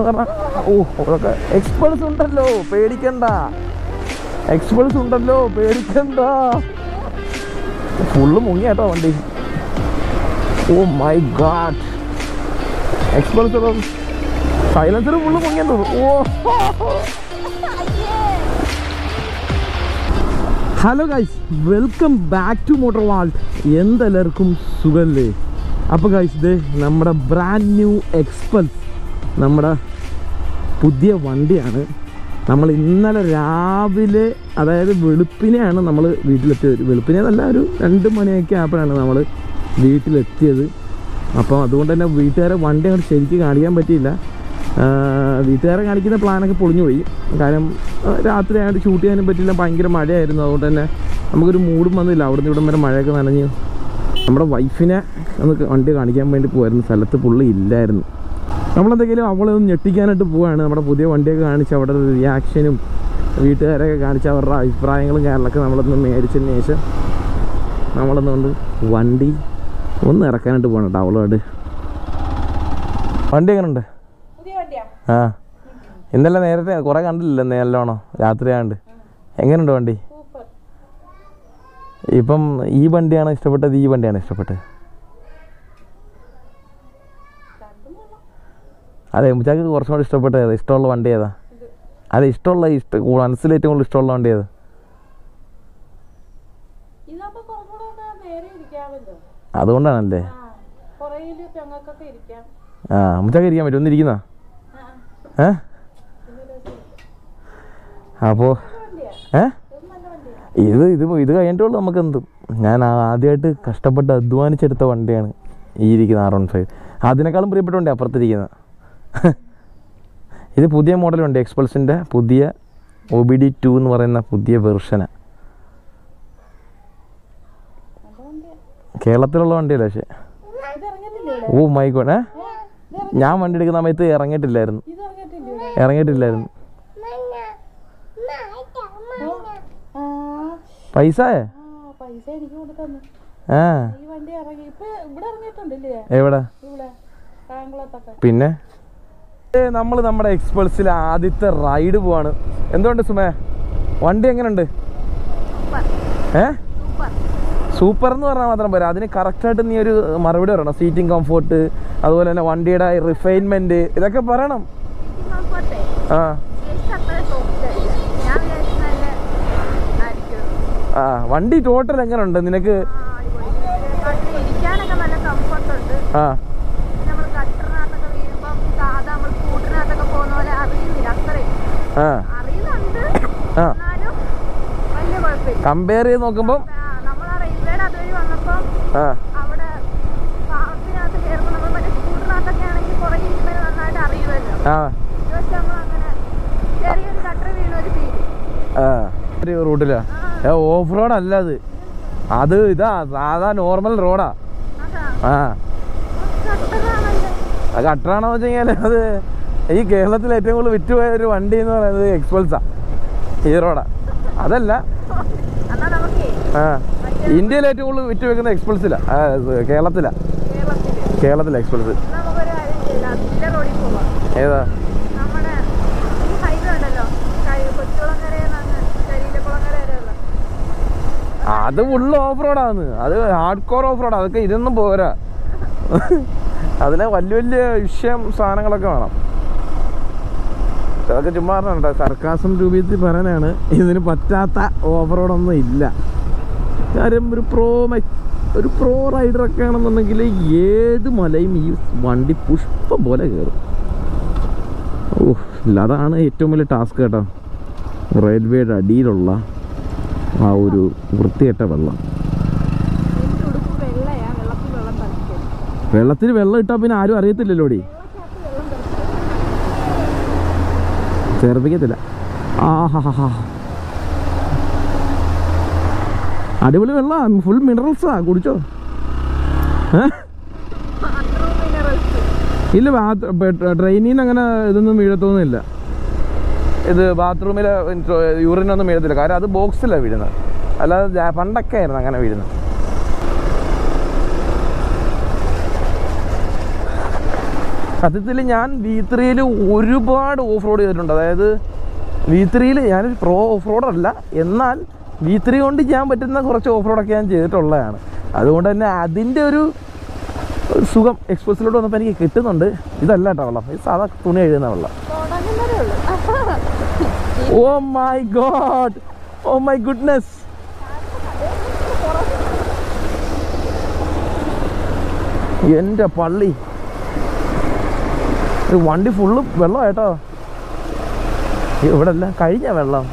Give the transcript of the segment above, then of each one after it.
ഓ അതൊക്കെ എക്സ്പേർട്സ് ഉണ്ടല്ലോ പേടിക്കണ്ട എക്സ്പേർട്സ് ഉണ്ടല്ലോ പേടിക്കണ്ട ഫുള്ള് മുങ്ങിയാട്ടോ വണ്ടി oh my god experts silencer full മുങ്ങിയെന്ന് തോന്നുന്നു oh hello guys welcome back to motor vault എന്തെല്ലാവർക്കും സുഖല്ലേ അപ്പോൾ ഗൈസ് ഇത് നമ്മുടെ ബ്രാൻഡ് ന്യൂ എക്സ്പൾസ് നമ്മുടെ പുതിയ വണ്ടിയാണ് നമ്മൾ ഇന്നലെ രാവിലെ അതായത് വെളുപ്പിനെയാണ് നമ്മൾ വീട്ടിലെത്തിയത് വെളുപ്പിനെ നല്ല ഒരു രണ്ട് മണിയൊക്കെ ആയപ്പോഴാണ് നമ്മൾ വീട്ടിലെത്തിയത് അപ്പോൾ അതുകൊണ്ട് തന്നെ വീട്ടുകാരെ വണ്ടി അങ്ങോട്ട് ശരിക്കും കാണിക്കാൻ പറ്റിയില്ല ആ, വീട്ടുകാരെ കാണിക്കുന്ന പ്ലാനൊക്കെ പൊളിഞ്ഞു പോയി കാരണം ആ, രാത്രി ആയിട്ട് ഷൂട്ട് ചെയ്യാനും പറ്റില്ല ഭയങ്കര മഴയായിരുന്നു അതുകൊണ്ട് തന്നെ നമുക്കൊരു മൂടും വന്നില്ല അവിടുന്ന് ഇവിടം വരെ മഴയൊക്കെ നനഞ്ഞു നമ്മുടെ വൈഫിനെ ഒന്ന് വണ്ടി കാണിക്കാൻ വേണ്ടി പോയിരുന്നു സ്ഥലത്ത് പുള്ളി ഇല്ലായിരുന്നു നമ്മളെന്തെങ്കിലും അവളെ ഒന്ന് ഞെട്ടിക്കാനായിട്ട് പോവാണ് നമ്മുടെ പുതിയ വണ്ടിയൊക്കെ കാണിച്ച് അവിടെ റിയാക്ഷനും വീട്ടുകാരെയൊക്കെ കാണിച്ച് അവരുടെ അഭിപ്രായങ്ങളും കാര്യങ്ങളൊക്കെ നമ്മളൊന്ന് മേടിച്ചതിന് ശേഷം നമ്മളൊന്നുകൊണ്ട് വണ്ടി ഒന്ന് ഇറക്കാനായിട്ട് പോകണം കേട്ടോ അവളോട് വണ്ടി എങ്ങനെയുണ്ട് പുതിയ വണ്ടിയാ ആ ഇന്നലെ നേരത്തെ കുറെ കണ്ടില്ല നല്ലോണം രാത്രിയാണ്ട് എങ്ങനെയുണ്ട് വണ്ടി സൂപ്പർ ഇപ്പം ഈ വണ്ടിയാണ് ഇഷ്ടപ്പെട്ടത് ഈ വണ്ടിയാണ് ഇഷ്ടപ്പെട്ടത് അതെ മുച്ചാക്ക് കുറച്ചും കൂടി ഇഷ്ടപ്പെട്ടത് ഏതാ ഇഷ്ടമുള്ള വണ്ടി ഏതാ അതെ ഇഷ്ടമുള്ള ഇഷ്ട മനസ്സിൽ ഏറ്റവും കൂടുതൽ ഇഷ്ടമുള്ള വണ്ടി ഏതാ ഇതാകുമ്പോ കുറച്ചുകൂടെ ഒന്ന് നേരെ ഇരിക്കാമല്ലോ അതുകൊണ്ടാണല്ലേ ആ പുറകില് പെങ്ങൾക്കൊക്കെ ഇരിക്കാം ആ മുച്ചാക്ക് ഇരിക്കാൻ പറ്റും ഒന്നിരിക്കുന്ന ആ, ആ. ഏ അപ്പോൾ വണ്ടിയാ ഏ ഇത് നല്ല വണ്ടിയാ ഇത് ഇത് ഇത് കഴിഞ്ഞിട്ടുള്ളൂ നമുക്ക് എന്തും ഞാൻ ആദ്യമായിട്ട് കഷ്ടപ്പെട്ട് അധ്വാനിച്ചെടുത്ത വണ്ടിയാണ് ഈ ഇരിക്കുന്ന ആർ വൺ ഫൈവ് അതിനേക്കാളും പ്രിയപ്പെട്ട വണ്ടി അപ്പുറത്തിരിക്കുന്ന ഇത് പുതിയ മോഡൽ വണ്ടി എക്സ്പൾസിൻ്റെ പുതിയ ഒ ബി ഡി ടു എന്ന് പറയുന്ന പുതിയ വെർഷന് നല്ല വണ്ടിയാ കേരളത്തിലുള്ള വണ്ടിയല്ല പക്ഷേ ഇത് ഇറങ്ങിയിട്ടില്ലേ ഇവിടെ ഓ മൈ ഗോഡ് ഏ ഏ, ഇത് ഇറങ്ങി- ഞാൻ വണ്ടി എടുക്കുന്ന സമയത്ത് ഇറങ്ങിയിട്ടില്ലായിരുന്നു ഇത് ഇറങ്ങിയിട്ടില്ലേ ഇവിടെ ഇറങ്ങിയിട്ടില്ലായിരുന്നു ആ പൈസ ആ പൈസ എനിക്ക് കൊണ്ട് തന്നു ആ ഈ വണ്ടി ഇറങ്ങി ഇപ്പൊ ഇവിടെ ഇറങ്ങിയിട്ടുണ്ടല്ലേ എവിടെ ഇവിടെ കായംകുളത്തൊക്കെ പിന്നെ നമ്മൾ നമ്മുടെ എക്സ്പൾസിൽ ആദ്യത്തെ റൈഡ് പോവാണ് എന്തുകൊണ്ട് സുമേ വണ്ടി എങ്ങനെയുണ്ട് ഏ സൂപ്പർ എന്ന് പറഞ്ഞാൽ മാത്രം പോരാ അതിന് കറക്റ്റായിട്ട് നീ ഒരു മറുപടി പറയണം സീറ്റിംഗ് കംഫോർട്ട് അതുപോലെ തന്നെ വണ്ടിയുടെ റിഫൈൻമെന്റ് ഇതൊക്കെ പറയണം ആ ആ വണ്ടി ടോട്ടൽ എങ്ങനെയുണ്ട് നിനക്ക് ഇരിക്കാനൊക്കെ നല്ല കംഫർട്ട് ഉണ്ട് ആ നമ്മൾ കട്ടറിനകത്തൊക്കെ വീഴുമ്പം സാധാ നമ്മൾ സ്കൂട്ടറിനകത്തൊക്കെ പോകുന്ന പോലെ അറിയുന്നില്ല അത്രയും ആ അറിയുന്നുണ്ട് ആ എന്നാലും വലിയ കുഴപ്പമില്ല കമ്പയർ ചെയ്ത് നോക്കുമ്പോൾ നമ്മൾ ആ റെയിൽവേയുടെ അതുവഴി വന്നപ്പം ആ അവിടെ പാർക്കിനകത്ത് കയറുമ്പോൾ നമ്മൾ മറ്റേ സ്കൂട്ടറിനകത്തൊക്കെ ആണെങ്കിൽ പുറകെ ഇരിക്കുന്നത് നന്നായിട്ട് അറിയുമല്ലോ ആ ഇത് പക്ഷെ നമ്മൾ അങ്ങനെ ചെറിയൊരു കട്ടർ വീണ ഒരു ഫീൽ ആ ഒരു റൂട്ടിലാ ഏ ഓഫ് റോഡ് അല്ല അത് അത് ഇതാ സാധാ നോർമൽ റോഡാ അതാ ആ കട്ടറാണല്ലോ അത് കട്ടറാണോ വെച്ച് കഴിഞ്ഞാൽ അത് ഈ കേരളത്തിൽ ഏറ്റവും കൂടുതൽ വിറ്റുപോയ ഒരു വണ്ടി എന്ന് പറയുന്നത് എക്സ്പൾസാ ഈ റോഡാ അതല്ല എന്നാ നമുക്കേ ആ ഇന്ത്യയിൽ ഏറ്റവും കൂടുതൽ വിറ്റ് വെക്കുന്ന എക്സ്പൾസിലാ ആ, കേരളത്തിലാ കേരളത്തിൽ കേരളത്തിലെ എക്സ്പൾസ് നമുക്കൊരു കാര്യം ചെയ്യാം അതിന്റെ റോഡിൽ പോവാം ഏതാ നമ്മുടെ ഈ ഹൈവേ ഉണ്ടല്ലോ കഴി- കൊച്ചുകുളങ്ങരയിൽ നിന്ന് കരിയിലക്കുളങ്ങര വരെയുള്ള അത് ഫുള്ള് ഓഫ് റോഡാണ് അത് ഹാർഡ് കോർ ഓഫ് റോഡ് അതൊക്കെ ഇതൊന്നും പോരാ അതിന് വലിയ വലിയ വിഷയം സാധനങ്ങളൊക്കെ വേണം അതൊക്കെ ചുമ്മാ പറഞ്ഞോ സർക്കാസം രൂപത്തിൽ പറയാനാണ് ഇതിന് പറ്റാത്ത ഓഫ് റോഡൊന്നും ഇല്ല കാര്യം ഒരു പ്രോ ഒരു പ്രോ റൈഡറൊക്കെ ആണെന്നുണ്ടെങ്കിൽ ഏത് മലയും ഈ വണ്ടി പുഷ്പം പോലെ കയറും ഓ ഇല്ല അതാണ് ഏറ്റവും വലിയ ടാസ്ക് കേട്ടോ റെയിൽവേയുടെ അടിയിലുള്ള ആ ഒരു വൃത്തികെട്ട വെള്ളം എന്റെ ഉടുപ്പ് വെള്ളയാ വെള്ളത്തിൽ വെള്ളം തളിക്കും വെള്ളത്തിൽ വെള്ളം ഇട്ടാൽ പിന്നെ ആരും അറിയത്തില്ലല്ലോടി ചേർപ്പിക്കത്തില്ല ആ ഹാ ഹാ ഹാ അടിപൊളി വെള്ളം ഫുൾ മിനറൽസാ കുടിച്ചോ ഏ ഇല്ല ട്രെയിനിൽ നിന്ന് അങ്ങനെ ഇതൊന്നും വീഴത്തൊന്നുമില്ല ഇത് ബാത്റൂമിലെ യൂറിനൊന്നും വീഴത്തില്ല കാരണം അത് ബോക്സിലാണ് വീഴുന്നത് അല്ലാതെ ജാ- പണ്ടൊക്കെ ആയിരുന്നു അങ്ങനെ വീഴുന്നത് സത്യത്തിൽ ഞാൻ വി ത്രീയിൽ ഒരുപാട് ഓഫ് റോഡ് ചെയ്തിട്ടുണ്ട് അതായത് വി ത്രീയിൽ ഞാനൊരു പ്രോ ഓഫ് റോഡല്ല എന്നാൽ വി ത്രീ കൊണ്ട് ചെയ്യാൻ പറ്റുന്ന കുറച്ച് ഓഫ് റോഡൊക്കെ ഞാൻ ചെയ്തിട്ടുള്ളതാണ് അതുകൊണ്ട് തന്നെ അതിൻ്റെ ഒരു ഒരു സുഖം എക്സ്പ്രസിലോട്ട് വന്നപ്പോൾ എനിക്ക് കിട്ടുന്നുണ്ട് ഇതല്ല കേട്ടോ വെള്ളം ഇത് സാധാ തുണി എഴുതുന്ന വെള്ളം തുടങ്ങുന്നതേ ഉള്ളൂ oh my god oh my goodness എൻ്റെ പള്ളി ഇത് വണ്ടി ഫുള്ള് വെള്ളം കേട്ടോ ഇവിടെ അല്ല കഴിഞ്ഞ വെള്ളം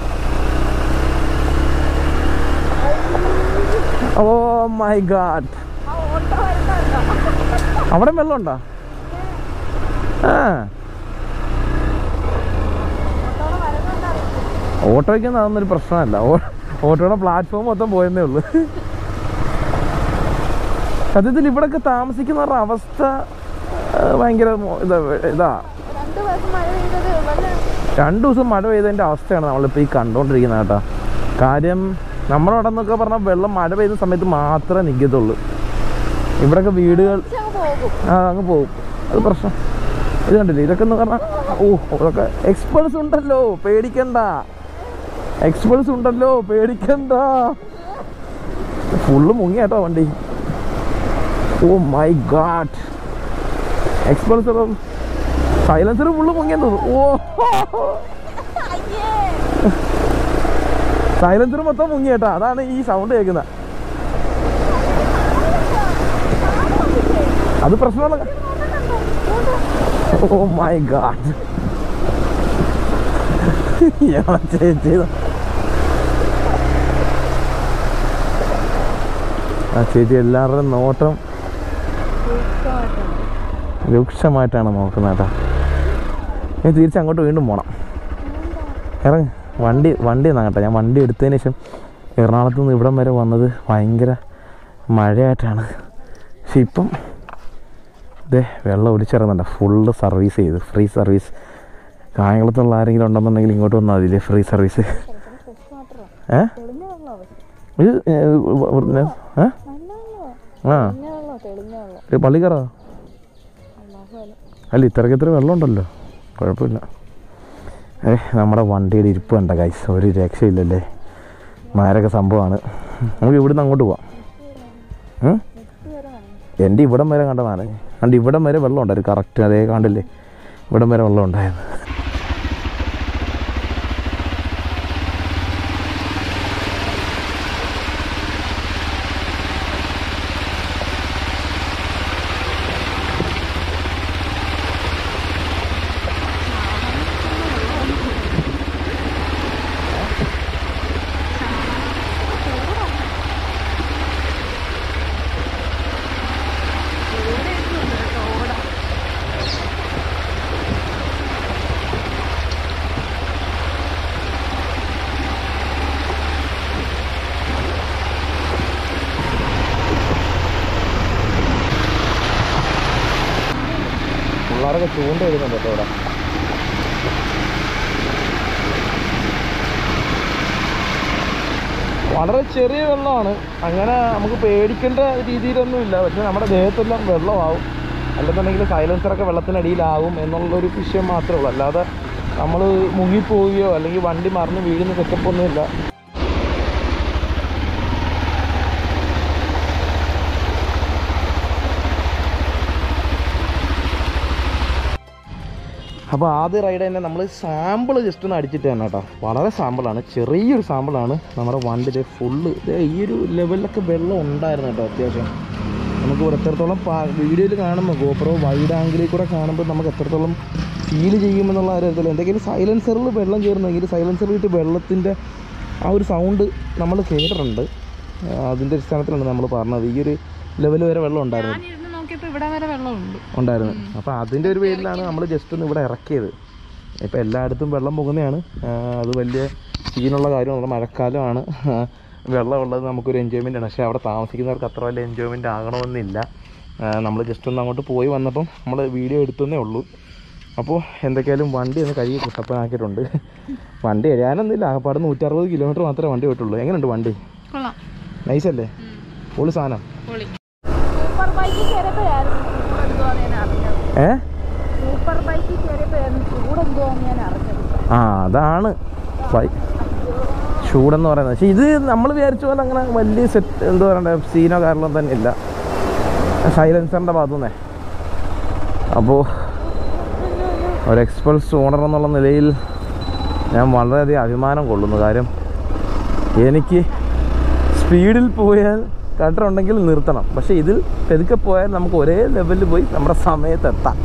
ഓ മൈ ഗാഡ് ആ ഓട്ടോ വരുന്നുണ്ടോ അവിടെ വെള്ളമുണ്ടോ ആ ഓട്ടോടെ വരുന്നുണ്ടോ ഓട്ടോയ്ക്കൊന്നും അതൊന്നൊരു പ്രശ്നമല്ല ഓ- ഓട്ടോയുടെ പ്ലാറ്റ്ഫോം മൊത്തം പോയെന്നേ ഉള്ളൂ സത്യത്തിൽ ഇവിടൊക്കെ താമസിക്കുന്നവരുടെ അവസ്ഥ ആ, ഭയങ്കര മോ- ഇതാ ഇതാ രണ്ടു ദിവസം മഴ പെയ്തതേ ഉള്ളല്ലേ രണ്ടു ദിവസം മഴ പെയ്തതിൻ്റെ അവസ്ഥയാണ് നമ്മളിപ്പോൾ ഈ കണ്ടുകൊണ്ടിരിക്കുന്നത് കേട്ടോ കാര്യം നമ്മുടെ അവിടെ നിന്നൊക്കെ പറഞ്ഞാൽ വെള്ളം മഴ പെയ്യുന്ന സമയത്ത് മാത്രമേ നിൽക്കത്തുള്ളൂ ഇവിടെയൊക്കെ വീടുകൾ പക്ഷെ അങ്ങ് പോകും ആ അങ്ങ് പോകും അത് പ്രശ്നം ഇത് കണ്ടില്ലേ ഇതൊക്കെ എന്ന് പറഞ്ഞാൽ ഓ ഇതൊക്കെ എക്സ്പേർട്സ് ഉണ്ടല്ലോ പേടിക്കണ്ട എക്സ്പേർട്സ് ഉണ്ടല്ലോ പേടിക്കണ്ട ഫുള്ള് മുങ്ങി കേട്ടോ വണ്ടി oh my god experts silencer full മുങ്ങിയെന്ന് തോന്നുന്നു ഓ അയ്യേ സൈലൻസർ മൊത്തം മുങ്ങി കേട്ടോ അതാണ് ഈ സൗണ്ട് കേൾക്കുന്നത് അത് പ്രശ്നമുള്ള ഓ മൈ ഗാഡ് ചേച്ചി ആ ചേച്ചി എല്ലാവരുടെയും നോട്ടം രൂക്ഷമായിട്ടാണ് നോക്കുന്നത് കേട്ടോ ഇനി തിരിച്ച് അങ്ങോട്ട് വീണ്ടും പോകണം ഇറങ്ങ് വണ്ടി വണ്ടി എന്നാ കേട്ടോ ഞാൻ വണ്ടി എടുത്തതിന് ശേഷം എറണാകുളത്ത് നിന്ന് ഇവിടം വരെ വന്നത് ഭയങ്കര മഴയായിട്ടാണ് പക്ഷെ ഇപ്പം ഇതേ വെള്ളം ഒലിച്ചിറങ്ങുന്നുണ്ട് ഫുള്ള് സർവീസ് ചെയ്ത് ഫ്രീ സർവീസ് കായംകുളത്തുള്ള ആരെങ്കിലും ഉണ്ടെന്നുണ്ടെങ്കിൽ ഇങ്ങോട്ട് വന്നാൽ മതിയില്ലേ ഫ്രീ സർവീസ് ഏ തെളിഞ്ഞ വെള്ളമോ ഇത് ഏ, ഇവ- ഇവിടുന്ന് ഏ നല്ല വെള്ളമോ ആ തെളിഞ്ഞ വെള്ളമോ തെളിഞ്ഞ വെള്ളം ഇത് പള്ളിക്കറ അല്ലാഹു അല അല്ല ഇത്രയ്ക്ക് ഇത്ര വെള്ളം ഉണ്ടല്ലോ കുഴപ്പമില്ല ഏ നമ്മുടെ വണ്ടിയുടെ ഇരിപ്പ് കണ്ട കൈസ് ഒരു രക്ഷയില്ലല്ലേ മാരക സംഭവമാണ് നമുക്ക് ഇവിടുന്ന് അങ്ങോട്ട് പോവാം ഉം? എൻ്റെ ഇവിടം വരെ കണ്ടതാണ് കണ്ട് ഇവിടം വരെ വെള്ളം ഉണ്ടായിരുന്നു കറക്റ്റ് അതേ കണ്ടില്ലേ ഇവിടം വരെ വെള്ളം ഉണ്ടായിരുന്നു പിള്ളേരൊക്കെ ചൂണ്ട എഴുതുന്നുണ്ട് കേട്ടോ ഇവിടെ വളരെ ചെറിയ വെള്ളമാണ് അങ്ങനെ നമുക്ക് പേടിക്കേണ്ട രീതിയിലൊന്നും ഇല്ല പക്ഷെ നമ്മുടെ ദേഹത്തെല്ലാം വെള്ളമാവും അല്ലെന്നുണ്ടെങ്കിൽ സൈലൻസറൊക്കെ വെള്ളത്തിനടിയിലാവും എന്നുള്ളൊരു വിഷയം മാത്രമേ ഉള്ളൂ അല്ലാതെ നമ്മൾ മുങ്ങിപ്പോവുകയോ അല്ലെങ്കിൽ വണ്ടി മറിഞ്ഞ് വീഴുന്ന സെറ്റപ്പൊന്നുമില്ല അപ്പോൾ ആദ്യ റൈഡ് തന്നെ നമ്മൾ സാമ്പിൾ ജസ്റ്റ് ഒന്ന് അടിച്ചിട്ട് തന്നെ കേട്ടോ വളരെ സാമ്പിളാണ് ചെറിയൊരു സാമ്പിളാണ് നമ്മുടെ വണ്ടിയിൽ ഫുള്ള് ഈ ഒരു ലെവലിലൊക്കെ വെള്ളം ഉണ്ടായിരുന്നു കേട്ടോ അത്യാവശ്യം നമുക്ക് ഇവിടെ എത്രത്തോളം വീഡിയോയിൽ കാണുമ്പോൾ ഗോപ്രോ വൈഡ് ആംഗിളിൽ കൂടെ കാണുമ്പോൾ നമുക്ക് എത്രത്തോളം ഫീൽ ചെയ്യുമെന്നുള്ള കാര്യത്തിൽ എന്തെങ്കിലും സൈലൻസറിൽ വെള്ളം കയറുന്നെങ്കിൽ സൈലൻസറിൽ ഇട്ട് വെള്ളത്തിൻ്റെ ആ ഒരു സൗണ്ട് നമ്മൾ കേട്ടിട്ടുണ്ട് ആ, അതിൻ്റെ അടിസ്ഥാനത്തിലാണ് നമ്മൾ പറഞ്ഞത് ഈ ഒരു ലെവൽ വരെ വെള്ളം ഉണ്ടായിരുന്നു ഞാനിരുന്ന് നോക്കിയപ്പോ ഇവിടെ വരെ വെള്ളമുണ്ട് ഉണ്ടായിരുന്നു അപ്പോൾ അതിൻ്റെ ഒരു പേരിലാണ് നമ്മൾ ജസ്റ്റ് ഒന്ന് ഇവിടെ ഇറക്കിയത് ഇപ്പോൾ എല്ലായിടത്തും വെള്ളം പോകുന്നതാണ് ആ, അത് വലിയ സീനുള്ള കാര്യമല്ല മഴക്കാലമാണ് ആ, വെള്ളമുള്ളത് നമുക്കൊരു എൻജോയ്മെൻ്റ് ആണ് പക്ഷേ അവിടെ താമസിക്കുന്നവർക്ക് അത്ര വലിയ എൻജോയ്മെൻ്റ് ആകണമെന്നില്ല നമ്മൾ ജസ്റ്റ് ഒന്ന് അങ്ങോട്ട് പോയി വന്നപ്പം നമ്മൾ വീഡിയോ എടുത്തതേ ഉള്ളൂ അപ്പോൾ എന്തൊക്കെയായാലും വണ്ടി ഒന്ന് കഴുകി കുട്ടപ്പനാക്കിയിട്ടുണ്ട് വണ്ടി എഴുതാനൊന്നുമില്ല ആകപ്പാട് നൂറ്ററുപത് കിലോമീറ്റർ മാത്രമേ വണ്ടി പോയിട്ടുള്ളൂ എങ്ങനെയുണ്ട് വണ്ടി കൊള്ളാം നൈസല്ലേ പൊളി സാധനം പൊളി സൂപ്പർ ബൈക്കിൽ കയറിയപ്പോഴായിരുന്നു സൂപ്പർ എന്തുവാന്ന് ഞാൻ അറിഞ്ഞത് ഏ ചൂടെന്തുവാന്ന് ഞാൻ അറിഞ്ഞത് ആ അതാണ് വൈ ചൂടെന്ന് പറയുന്നത് പക്ഷെ ഇത് നമ്മൾ വിചാരിച്ച പോലെ അങ്ങനെ വലിയ സെറ്റ് എന്താ പറയണ്ടേ സീനോ കാര്യങ്ങളോ തന്നെ ഇല്ല സൈലൻസറിൻ്റെ ഭാഗത്തുനിന്നേ അപ്പോൾ ഒരു എക്സ്പൾസ് ഓണർ എന്നുള്ള നിലയിൽ ഞാൻ വളരെയധികം അഭിമാനം കൊള്ളുന്നു കാര്യം എനിക്ക് സ്പീഡിൽ പോയാൽ കട്ടറുണ്ടെങ്കിൽ നിർത്തണം പക്ഷേ ഇതിൽ പെതുക്കെ പോയാൽ നമുക്ക് ഒരേ ലെവലിൽ പോയി നമ്മുടെ സമയത്ത് എത്താം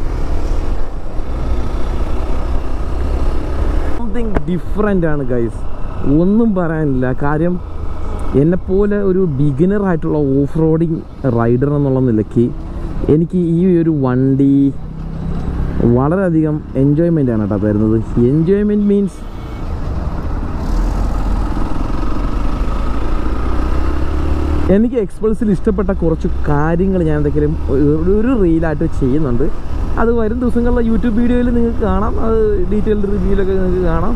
സംതിങ് ഡിഫറെൻ്റ് ആണ് ഗൈസ് ഒന്നും പറയാനില്ല കാര്യം എന്നെപ്പോലെ ഒരു ബിഗിനർ ആയിട്ടുള്ള ഓഫ് റോഡിങ് റൈഡർ എന്നുള്ള നിലയ്ക്ക് എനിക്ക് ഈ ഒരു വണ്ടി വളരെയധികം എൻജോയ്മെൻ്റ് ആണ് കേട്ടോ തരുന്നത് എൻജോയ്മെൻറ്റ് മീൻസ് എനിക്ക് എക്സ്പൾസിൽ ഇഷ്ടപ്പെട്ട കുറച്ച് കാര്യങ്ങൾ ഞാൻ എന്തെങ്കിലും ഒരു- ഒരു റീലായിട്ട് ചെയ്യുന്നുണ്ട് അത് വരും ദിവസങ്ങളിലെ യൂട്യൂബ് വീഡിയോയിൽ നിങ്ങൾക്ക് കാണാം അത് ഡീറ്റെയിൽഡ് റിവ്യൂലൊക്കെ നിങ്ങൾക്ക് കാണാം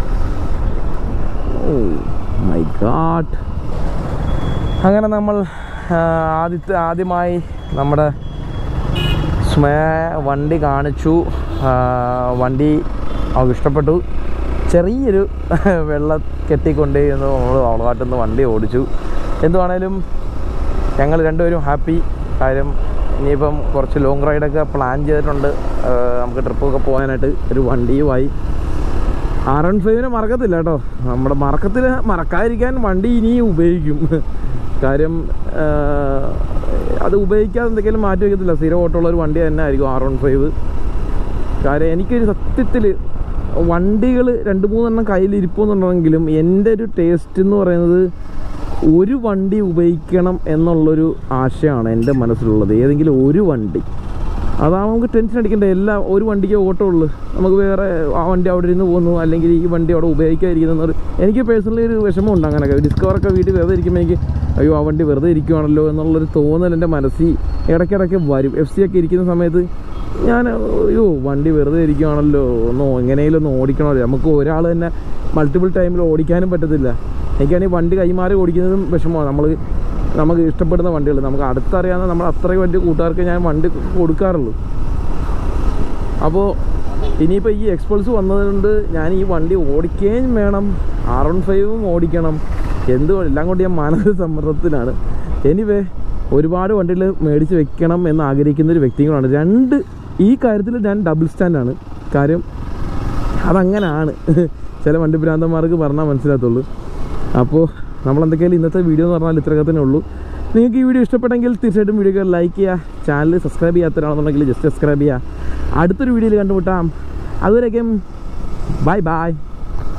ഓ മൈ ഗാഡ് അങ്ങനെ നമ്മൾ ആ, ആദ്യത്തെ ആദ്യമായി നമ്മുടെ സ്മേ വണ്ടി കാണിച്ചു ആ, വണ്ടി അവൾക്ക് ഇഷ്ടപ്പെട്ടു ചെറിയൊരു വെള്ളം കെട്ടിക്കൊണ്ടേ എന്ന് നമ്മൾ അവളാട്ടുന്ന വണ്ടി ഓടിച്ചു എന്തുവാണേലും ഞങ്ങൾ രണ്ടുപേരും ഹാപ്പി കാര്യം ഇനിയിപ്പം കുറച്ച് ലോങ് റൈഡൊക്കെ പ്ലാൻ ചെയ്തിട്ടുണ്ട് ആ, നമുക്ക് ട്രിപ്പൊക്കെ പോകാനായിട്ട് ഒരു വണ്ടിയുമായി ആർ എൺ ഫൈവിനെ മറക്കത്തില്ല കേട്ടോ നമ്മുടെ മറക്കത്തിൽ മറക്കാതിരിക്കാൻ വണ്ടി ഇനിയും ഉപയോഗിക്കും കാര്യം ആ, അത് ഉപയോഗിക്കാതെ എന്തെങ്കിലും മാറ്റി വയ്ക്കത്തില്ല സ്ഥിരം ഓട്ടമുള്ള ഒരു വണ്ടി തന്നെ ആയിരിക്കും ആർ വൺ ഫൈവ് കാര്യം എനിക്കൊരു സത്യത്തിൽ വണ്ടികൾ രണ്ട് മൂന്നെണ്ണം കയ്യിൽ ഇരിപ്പുന്നുണ്ടെങ്കിലും എൻ്റെ ഒരു ടേസ്റ്റ് എന്ന് പറയുന്നത് ഒരു വണ്ടി ഉപയോഗിക്കണം എന്നുള്ളൊരു ആശയമാണ് എൻ്റെ മനസ്സിലുള്ളത് ഏതെങ്കിലും ഒരു വണ്ടി അതാവുമ്പോൾ നമുക്ക് ടെൻഷൻ അടിക്കണ്ട എല്ലാം ഒരു വണ്ടിക്ക് ഓട്ടോ ഉള്ളു നമുക്ക് വേറെ ആ വണ്ടി അവിടെ ഇരുന്ന് പോകുന്നു അല്ലെങ്കിൽ ഈ വണ്ടി അവിടെ ഉപയോഗിക്കാതിരിക്കുന്നൊരു എനിക്ക് പേഴ്സണലി ഒരു വിഷമമുണ്ട് അങ്ങനെയൊക്കെ ഡിസ്കവറൊക്കെ വീട്ടിൽ വെറുതെ ഇരിക്കുമ്പോൾ എനിക്ക് അയ്യോ ആ വണ്ടി വെറുതെ ഇരിക്കുവാണല്ലോ എന്നുള്ളൊരു തോന്നൽ എൻ്റെ മനസ്സിൽ ഇടയ്ക്കിടയ്ക്ക് വരും എഫ് സി ഒക്കെ ഇരിക്കുന്ന സമയത്ത് ഞാൻ അയ്യോ വണ്ടി വെറുതെ ഇരിക്കുവാണല്ലോ ഒന്ന് എങ്ങനെയെങ്കിലും ഒന്ന് ഓടിക്കണമല്ലോ നമുക്ക് ഒരാൾ തന്നെ മൾട്ടിപ്പിൾ ടൈമിൽ ഓടിക്കാനും പറ്റത്തില്ല എനിക്കാണെങ്കിൽ വണ്ടി കൈമാറി ഓടിക്കുന്നതും വിഷമമാണ് നമ്മൾ നമുക്ക് ഇഷ്ടപ്പെടുന്ന വണ്ടികൾ നമുക്ക് അടുത്തറിയാവുന്ന നമ്മൾ അത്രയും വലിയ കൂട്ടുകാർക്ക് ഞാൻ വണ്ടി കൊടുക്കാറുള്ളൂ അപ്പോൾ ഇനിയിപ്പോൾ ഈ എക്സ്പൾസ് വന്നതുകൊണ്ട് ഞാൻ ഈ വണ്ടി ഓടിക്കുകയും വേണം ആർ വൺ ഫൈവും ഓടിക്കണം എന്തും എല്ലാം കൊണ്ട് ഞാൻ മാനസിക സമ്മർദ്ദത്തിലാണ് എനിവേ ഒരുപാട് വണ്ടികൾ മേടിച്ച് വെക്കണം എന്ന് ആഗ്രഹിക്കുന്ന ഒരു വ്യക്തികളാണ് രണ്ട് ഈ കാര്യത്തിൽ ഞാൻ ഡബിൾ സ്റ്റാൻഡാണ് കാര്യം അതങ്ങനാണ് ചില വണ്ടി ഭ്രാന്തന്മാർക്ക് പറഞ്ഞാൽ മനസ്സിലാകത്തുള്ളൂ അപ്പോൾ നമ്മളെന്തൊക്കെയാലും ഇന്നത്തെ വീഡിയോ എന്ന് പറഞ്ഞാൽ ഇത്രയൊക്കെ തന്നെ ഉള്ളൂ നിങ്ങൾക്ക് ഈ വീഡിയോ ഇഷ്ടപ്പെട്ടെങ്കിൽ തീർച്ചയായിട്ടും വീഡിയോ ലൈക്ക് ചെയ്യുക ചാനൽ സബ്സ്ക്രൈബ് ചെയ്യാത്തവരാണെന്നുണ്ടെങ്കിൽ ജസ്റ്റ് സബ്സ്ക്രൈബ് ചെയ്യുക അടുത്തൊരു വീഡിയോയിൽ കണ്ടുമുട്ടാം അതുവരേക്കും ബൈ ബൈ